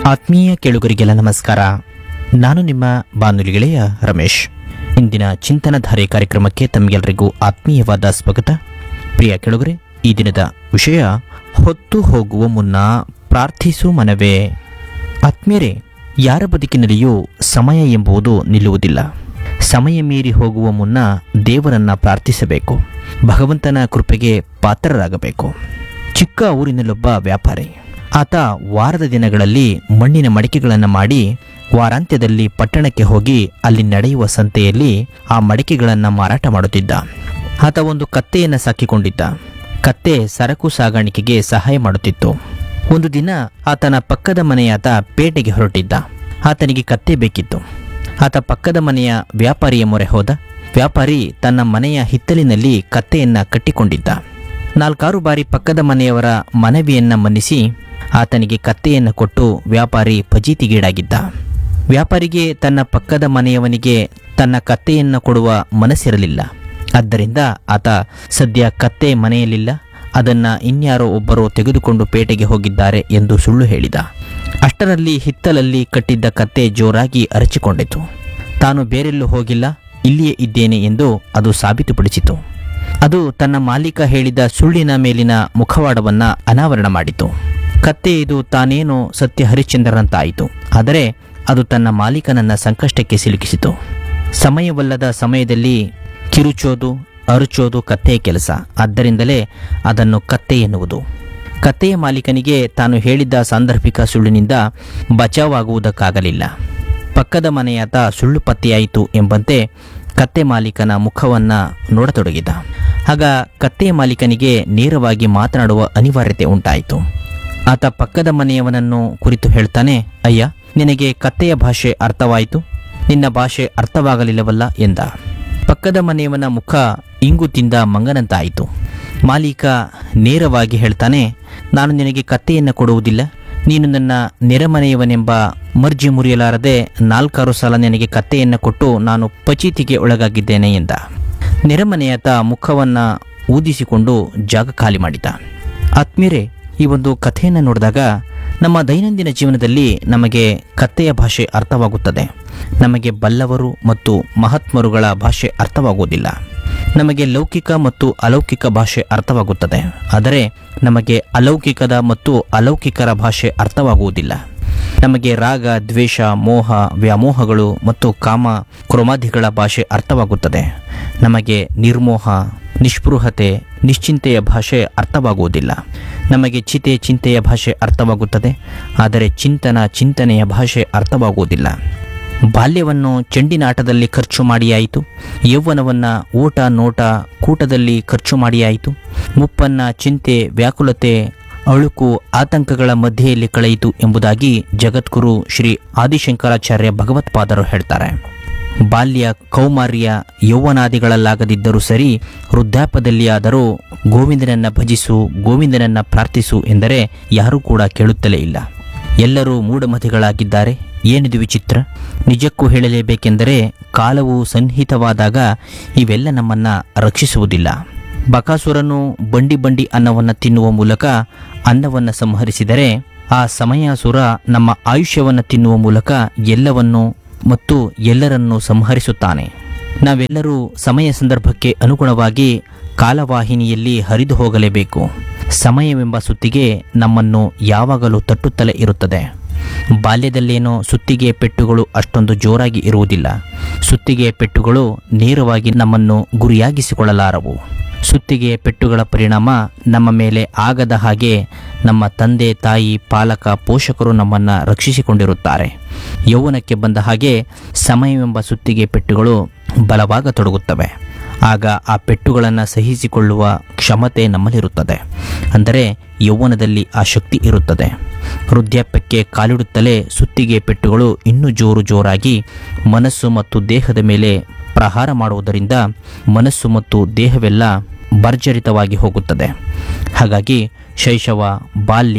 ಆತ್ಮೀಯ ಕೇಳುಗರಿಗೆಲ್ಲ ನಮಸ್ಕಾರ ನಾನು ನಿಮ್ಮ ಬಾನುಲಿ ಗೆಳೆಯ ರಮೇಶ್ ಇಂದಿನ ಚಿಂತನಧಾರೆ ಕಾರ್ಯಕ್ರಮಕ್ಕೆ ತಮಗೆಲ್ಲರಿಗೂ ಆತ್ಮೀಯವಾದ ಸ್ವಾಗತ ಪ್ರಿಯ ಕೇಳುಗರೆ ಈ ದಿನದ ವಿಷಯ ಹೊತ್ತು ಹೋಗುವ ಮುನ್ನ ಪ್ರಾರ್ಥಿಸು ಮನವೇ ಆತ್ಮೀಯರೇ ಯಾರ ಬದುಕಿನಲ್ಲಿಯೂ ಸಮಯ ಎಂಬುದು ನಿಲ್ಲುವುದಿಲ್ಲ ಸಮಯ ಮೀರಿ ಹೋಗುವ ಮುನ್ನ ದೇವರನ್ನ ಪ್ರಾರ್ಥಿಸಬೇಕು ಭಗವಂತನ ಕೃಪೆಗೆ ಪಾತ್ರರಾಗಬೇಕು ಚಿಕ್ಕ ಊರಿನಲ್ಲೊಬ್ಬ ವ್ಯಾಪಾರಿ ಆತ ವಾರದ ದಿನಗಳಲ್ಲಿ ಮಣ್ಣಿನ ಮಡಿಕೆಗಳನ್ನು ಮಾಡಿ ವಾರಾಂತ್ಯದಲ್ಲಿ ಪಟ್ಟಣಕ್ಕೆ ಹೋಗಿ ಅಲ್ಲಿ ನಡೆಯುವ ಸಂತೆಯಲ್ಲಿ ಆ ಮಡಿಕೆಗಳನ್ನು ಮಾರಾಟ ಮಾಡುತ್ತಿದ್ದ ಆತ ಒಂದು ಕತ್ತೆಯನ್ನು ಸಾಕಿಕೊಂಡಿದ್ದ ಕತ್ತೆ ಸರಕು ಸಾಗಾಣಿಕೆಗೆ ಸಹಾಯ ಮಾಡುತ್ತಿತ್ತು ಒಂದು ದಿನ ಆತನ ಪಕ್ಕದ ಮನೆಯಾತ ಪೇಟೆಗೆ ಹೊರಟಿದ್ದ ಆತನಿಗೆ ಕತ್ತೆ ಬೇಕಿತ್ತು ಆತ ಪಕ್ಕದ ಮನೆಯ ವ್ಯಾಪಾರಿಯ ಮೊರೆ ಹೋದ ವ್ಯಾಪಾರಿ ತನ್ನ ಮನೆಯ ಹಿತ್ತಲಿನಲ್ಲಿ ಕತ್ತೆಯನ್ನ ಕಟ್ಟಿಕೊಂಡಿದ್ದ ನಾಲ್ಕಾರು ಬಾರಿ ಪಕ್ಕದ ಮನೆಯವರ ಮನವಿಯನ್ನ ಮನ್ನಿಸಿ ಆತನಿಗೆ ಕತ್ತೆಯನ್ನು ಕೊಟ್ಟು ವ್ಯಾಪಾರಿ ಫಜೀತಿಗೀಡಾಗಿದ್ದ ವ್ಯಾಪಾರಿಗೆ ತನ್ನ ಪಕ್ಕದ ಮನೆಯವನಿಗೆ ತನ್ನ ಕತ್ತೆಯನ್ನು ಕೊಡುವ ಮನಸ್ಸಿರಲಿಲ್ಲ ಆದ್ದರಿಂದ ಆತ ಸದ್ಯ ಕತ್ತೆ ಮನೆಯಲ್ಲಿಲ್ಲ ಅದನ್ನ ಇನ್ಯಾರೋ ಒಬ್ಬರು ತೆಗೆದುಕೊಂಡು ಪೇಟೆಗೆ ಹೋಗಿದ್ದಾರೆ ಎಂದು ಸುಳ್ಳು ಹೇಳಿದ ಅಷ್ಟರಲ್ಲಿ ಹಿತ್ತಲಲ್ಲಿ ಕಟ್ಟಿದ್ದ ಕತ್ತೆ ಜೋರಾಗಿ ಅರಚಿಕೊಂಡಿತು ತಾನು ಬೇರೆಲ್ಲೂ ಹೋಗಿಲ್ಲ ಇಲ್ಲಿಯೇ ಇದ್ದೇನೆ ಎಂದು ಅದು ಸಾಬೀತುಪಡಿಸಿತು ಅದು ತನ್ನ ಮಾಲೀಕ ಹೇಳಿದ ಸುಳ್ಳಿನ ಮೇಲಿನ ಮುಖವಾಡವನ್ನ ಅನಾವರಣ ಮಾಡಿತು ಕತ್ತೆ ಇದು ತಾನೇನು ಸತ್ಯ ಹರಿಶ್ಚಂದ್ರನಂತಾಯಿತು ಆದರೆ ಅದು ತನ್ನ ಮಾಲೀಕನನ್ನ ಸಂಕಷ್ಟಕ್ಕೆ ಸಿಲುಕಿಸಿತು ಸಮಯವಲ್ಲದ ಸಮಯದಲ್ಲಿ ಕಿರುಚೋದು ಅರುಚೋದು ಕತ್ತೆಯ ಕೆಲಸ ಆದ್ದರಿಂದಲೇ ಅದನ್ನು ಕತ್ತೆ ಎನ್ನುವುದು ಕತ್ತೆಯ ಮಾಲೀಕನಿಗೆ ತಾನು ಹೇಳಿದ್ದ ಸಾಂದರ್ಭಿಕ ಸುಳ್ಳಿನಿಂದ ಬಚಾವಾಗುವುದಕ್ಕಾಗಲಿಲ್ಲ ಪಕ್ಕದ ಮನೆಯಾತ ಸುಳ್ಳು ಪತ್ತೆಯಾಯಿತು ಎಂಬಂತೆ ಕತ್ತೆ ಮಾಲೀಕನ ಮುಖವನ್ನ ನೋಡತೊಡಗಿದ ಆಗ ಕತ್ತೆಯ ಮಾಲೀಕನಿಗೆ ನೇರವಾಗಿ ಮಾತನಾಡುವ ಅನಿವಾರ್ಯತೆ ಉಂಟಾಯಿತು ಆತ ಪಕ್ಕದ ಮನೆಯವನನ್ನು ಕುರಿತು ಹೇಳ್ತಾನೆ ಅಯ್ಯ ನಿನಗೆ ಕತ್ತೆಯ ಭಾಷೆ ಅರ್ಥವಾಯಿತು ನಿನ್ನ ಭಾಷೆ ಅರ್ಥವಾಗಲಿಲ್ಲವಲ್ಲ ಎಂದ ಪಕ್ಕದ ಮನೆಯವನ ಮುಖ ಇಂಗು ತಿಂದ ಮಂಗನಂತಾಯಿತು ಮಾಲೀಕ ನೇರವಾಗಿ ಹೇಳ್ತಾನೆ ನಾನು ನಿನಗೆ ಕತ್ತೆಯನ್ನು ಕೊಡುವುದಿಲ್ಲ ನೀನು ನನ್ನ ನೆರೆಮನೆಯವನೆಂಬ ಮರ್ಜಿ ಮುರಿಯಲಾರದೆ ನಾಲ್ಕಾರು ಸಲ ನಿನಗೆ ಕತ್ತೆಯನ್ನು ಕೊಟ್ಟು ನಾನು ಪಚೀತಿಗೆ ಒಳಗಾಗಿದ್ದೇನೆ ಎಂದ ನೆರೆಮನೆಯಾತ ಮುಖವನ್ನ ಊದಿಸಿಕೊಂಡು ಜಾಗ ಖಾಲಿ ಮಾಡಿದ ಆತ್ಮೀಯರೇ ಈ ಒಂದು ಕಥೆಯನ್ನು ನೋಡಿದಾಗ ನಮ್ಮ ದೈನಂದಿನ ಜೀವನದಲ್ಲಿ ನಮಗೆ ಕತ್ತೆಯ ಭಾಷೆ ಅರ್ಥವಾಗುತ್ತದೆ ನಮಗೆ ಬಲ್ಲವರು ಮತ್ತು ಮಹಾತ್ಮರುಗಳ ಭಾಷೆ ಅರ್ಥವಾಗುವುದಿಲ್ಲ ನಮಗೆ ಲೌಕಿಕ ಮತ್ತು ಅಲೌಕಿಕ ಭಾಷೆ ಅರ್ಥವಾಗುತ್ತದೆ ಆದರೆ ನಮಗೆ ಅಲೌಕಿಕದ ಮತ್ತು ಅಲೌಕಿಕರ ಭಾಷೆ ಅರ್ಥವಾಗುವುದಿಲ್ಲ ನಮಗೆ ರಾಗ ದ್ವೇಷ ಮೋಹ ವ್ಯಾಮೋಹಗಳು ಮತ್ತು ಕಾಮ ಕ್ರೋಮಾದಿಗಳ ಭಾಷೆ ಅರ್ಥವಾಗುತ್ತದೆ ನಮಗೆ ನಿರ್ಮೋಹ ನಿಸ್ಪೃಹತೆ ನಿಶ್ಚಿಂತೆಯ ಭಾಷೆ ಅರ್ಥವಾಗುವುದಿಲ್ಲ ನಮಗೆ ಚಿತೆ ಚಿಂತೆಯ ಭಾಷೆ ಅರ್ಥವಾಗುತ್ತದೆ ಆದರೆ ಚಿಂತನ ಚಿಂತನೆಯ ಭಾಷೆ ಅರ್ಥವಾಗುವುದಿಲ್ಲ ಬಾಲ್ಯವನ್ನು ಚೆಂಡಿನಾಟದಲ್ಲಿ ಖರ್ಚು ಮಾಡಿಯಾಯಿತು ಯೌವನವನ್ನು ಓಟ ನೋಟ ಕೂಟದಲ್ಲಿ ಖರ್ಚು ಮಾಡಿಯಾಯಿತು ಮುಪ್ಪನ್ನ ಚಿಂತೆ ವ್ಯಾಕುಲತೆ ಅಳುಕು ಆತಂಕಗಳ ಮಧ್ಯೆಯಲ್ಲಿ ಕಳೆಯಿತು ಎಂಬುದಾಗಿ ಜಗದ್ಗುರು ಶ್ರೀ ಆದಿಶಂಕರಾಚಾರ್ಯ ಭಗವತ್ಪಾದರು ಹೇಳ್ತಾರೆ ಬಾಲ್ಯ ಕೌಮಾರ್ಯ ಯೌವನಾದಿಗಳಲ್ಲಾಗದಿದ್ದರೂ ಸರಿ ವೃದ್ಧಾಪದಲ್ಲಿಯಾದರೂ ಗೋವಿಂದನನ್ನ ಭಜಿಸು ಗೋವಿಂದನನ್ನ ಪ್ರಾರ್ಥಿಸು ಎಂದರೆ ಯಾರೂ ಕೂಡ ಕೇಳುತ್ತಲೇ ಇಲ್ಲ ಎಲ್ಲರೂ ಮೂಢಮತಿಗಳಾಗಿದ್ದಾರೆ ಏನಿದು ವಿಚಿತ್ರ ನಿಜಕ್ಕೂ ಹೇಳಲೇಬೇಕೆಂದರೆ ಕಾಲವು ಸನ್ನಿಹಿತವಾದಾಗ ಇವೆಲ್ಲ ನಮ್ಮನ್ನ ರಕ್ಷಿಸುವುದಿಲ್ಲ ಬಕಾಸುರನು ಬಂಡಿ ಬಂಡಿ ಅನ್ನವನ್ನು ತಿನ್ನುವ ಮೂಲಕ ಅನ್ನವನ್ನು ಸಂಹರಿಸಿದರೆ ಆ ಸಮಯಾಸುರ ನಮ್ಮ ಆಯುಷ್ಯವನ್ನು ತಿನ್ನುವ ಮೂಲಕ ಎಲ್ಲವನ್ನು ಮತ್ತು ಎಲ್ಲರನ್ನೂ ಸಂಹರಿಸುತ್ತಾನೆ ನಾವೆಲ್ಲರೂ ಸಮಯ ಸಂದರ್ಭಕ್ಕೆ ಅನುಗುಣವಾಗಿ ಕಾಲವಾಹಿನಿಯಲ್ಲಿ ಹರಿದು ಹೋಗಲೇಬೇಕು ಸಮಯವೆಂಬ ಸುತ್ತಿಗೆ ನಮ್ಮನ್ನು ಯಾವಾಗಲೂ ತಟ್ಟುತ್ತಲೇ ಇರುತ್ತದೆ ಬಾಲ್ಯದಲ್ಲೇನೋ ಸುತ್ತಿಗೆ ಪೆಟ್ಟುಗಳು ಅಷ್ಟೊಂದು ಜೋರಾಗಿ ಇರುವುದಿಲ್ಲ ಸುತ್ತಿಗೆ ಪೆಟ್ಟುಗಳು ನೇರವಾಗಿ ನಮ್ಮನ್ನು ಗುರಿಯಾಗಿಸಿಕೊಳ್ಳಲಾರವು ಸುತ್ತಿಗೆ ಪೆಟ್ಟುಗಳ ಪರಿಣಾಮ ನಮ್ಮ ಮೇಲೆ ಆಗದ ಹಾಗೆ ನಮ್ಮ ತಂದೆ ತಾಯಿ ಪಾಲಕ ಪೋಷಕರು ನಮ್ಮನ್ನು ರಕ್ಷಿಸಿಕೊಂಡಿರುತ್ತಾರೆ ಯೌವನಕ್ಕೆ ಬಂದ ಹಾಗೆ ಸಮಯವೆಂಬ ಸುತ್ತಿಗೆ ಪೆಟ್ಟುಗಳು ಬಲವಾಗತೊಡಗುತ್ತವೆ ಆಗ ಆ ಪೆಟ್ಟುಗಳನ್ನು ಸಹಿಸಿಕೊಳ್ಳುವ ಕ್ಷಮತೆ ನಮ್ಮಲ್ಲಿರುತ್ತದೆ ಅಂದರೆ ಯೌವನದಲ್ಲಿ ಆ ಶಕ್ತಿ ಇರುತ್ತದೆ ವೃದ್ಧಾಪ್ಯಕ್ಕೆ ಕಾಲಿಡುತ್ತಲೇ ಸುತ್ತಿಗೆ ಪೆಟ್ಟುಗಳು ಇನ್ನೂ ಜೋರು ಜೋರಾಗಿ ಮನಸ್ಸು ಮತ್ತು ದೇಹದ ಮೇಲೆ ಪ್ರಹಾರ ಮಾಡುವುದರಿಂದ ಮನಸ್ಸು ಮತ್ತು ದೇಹವೆಲ್ಲ ಭರ್ಜರಿತವಾಗಿ ಹೋಗುತ್ತದೆ ಹಾಗಾಗಿ ಶೈಶವ ಬಾಲ್ಯ